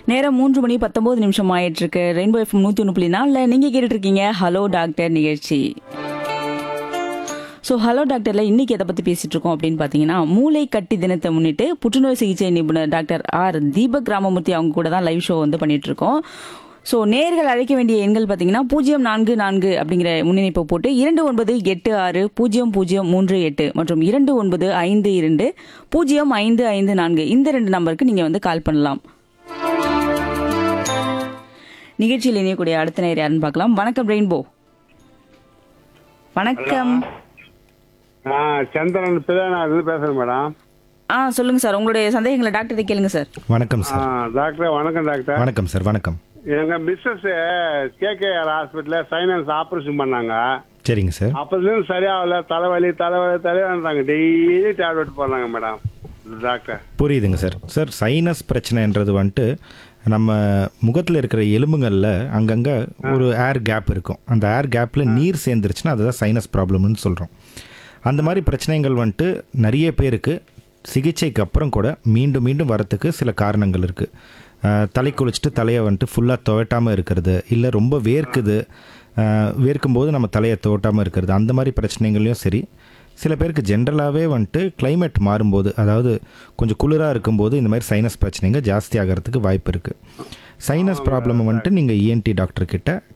நேரம் மூன்று மணி பத்தொன்பது நிமிஷம் ஆயிட்டு இருக்கு ரெயின்போ எஃப்எம் நூத்தி ஒன்று புள்ளி நாலில் நீங்க கேட்டுட்டு இருக்கீங்க ஹலோ டாக்டர் நிகழ்ச்சி ஸோ ஹலோ டாக்டர்ல இன்னைக்கு எதை பத்தி பேசிட்டு இருக்கோம் அப்படின்னு பாத்தீங்கன்னா மூளை கட்டி தினத்தை முன்னிட்டு புற்றுநோய் சிகிச்சை நிபுணர் டாக்டர் ஆர் தீபக் ராமமூர்த்தி அவங்க கூட தான் லைவ் ஷோ வந்து பண்ணிட்டு இருக்கோம் ஸோ நேர்கள் அழைக்க வேண்டிய எண்கள் பார்த்தீங்கன்னா பூஜ்ஜியம் நான்கு நான்கு அப்படிங்கிற முன்னிணைப்பை போட்டு இரண்டு ஒன்பது எட்டு ஆறு பூஜ்ஜியம் பூஜ்ஜியம் மூன்று எட்டு மற்றும் இரண்டு ஒன்பது ஐந்து இரண்டு பூஜ்ஜியம் ஐந்து ஐந்து நான்கு இந்த ரெண்டு நம்பருக்கு நீங்கள் வந்து கால் பண்ணலாம் நிகழ்ச்சியில் இணையக்கூடிய அடுத்த நேர் யாருன்னு பார்க்கலாம் வணக்கம் ரெயின்போ வணக்கம் ஆ சந்திரன் பிதானாருந்து பேசுறேன் மேடம் ஆ சொல்லுங்க சார் உங்களுடைய சந்தேகங்களை டாக்டர் கேளுங்க சார் வணக்கம் ஆ, சார் டாக்டர் வணக்கம் டாக்டர் வணக்கம் சார் வணக்கம் எங்க மிஸ்ஸஸ் கேகேஆர் ஹாஸ்பிட்டல்ல சைனஸ் ஆபரேஷன் பண்ணாங்க சரிங்க சார் அப்பதுலேருந்து சரியாகல தலைவலி தலைவலி தலைவலின்றாங்க டெய்லி டேப்லெட் போடுறாங்க மேடம் டாக்டர் புரியுதுங்க சார் சார் சைனஸ் பிரச்சனைன்றது வந்துட்டு நம்ம முகத்தில் இருக்கிற எலும்புகளில் அங்கங்கே ஒரு ஏர் கேப் இருக்கும் அந்த ஏர் கேப்பில் நீர் சேர்ந்துருச்சுன்னா அதுதான் சைனஸ் ப்ராப்ளம்னு சொல்கிறோம் அந்த மாதிரி பிரச்சனைகள் வந்துட்டு நிறைய பேருக்கு சிகிச்சைக்கு அப்புறம் கூட மீண்டும் மீண்டும் வரத்துக்கு சில காரணங்கள் இருக்குது தலை குளிச்சுட்டு தலையை வந்துட்டு ஃபுல்லாக துவட்டாமல் இருக்கிறது இல்லை ரொம்ப வேர்க்குது அஹ், வேர்க்கும்போது நம்ம தலையை துவட்டாமல் இருக்கிறது அந்த மாதிரி பிரச்சனைகள்லையும் சரி சில பேருக்கு ஜென்ரலாகவே வந்துட்டு climate மாறும்போது அதாவது கொஞ்சம் குளிராக இருக்கும்போது இந்த மாதிரி சைனஸ் பிரச்சனைங்க ஜாஸ்தி ஆகிறதுக்கு வாய்ப்பு இருக்குது சைனஸ் ப்ராப்ளம் வந்துட்டு நீங்கள் இஎன்டி டாக்டர் கிட்ட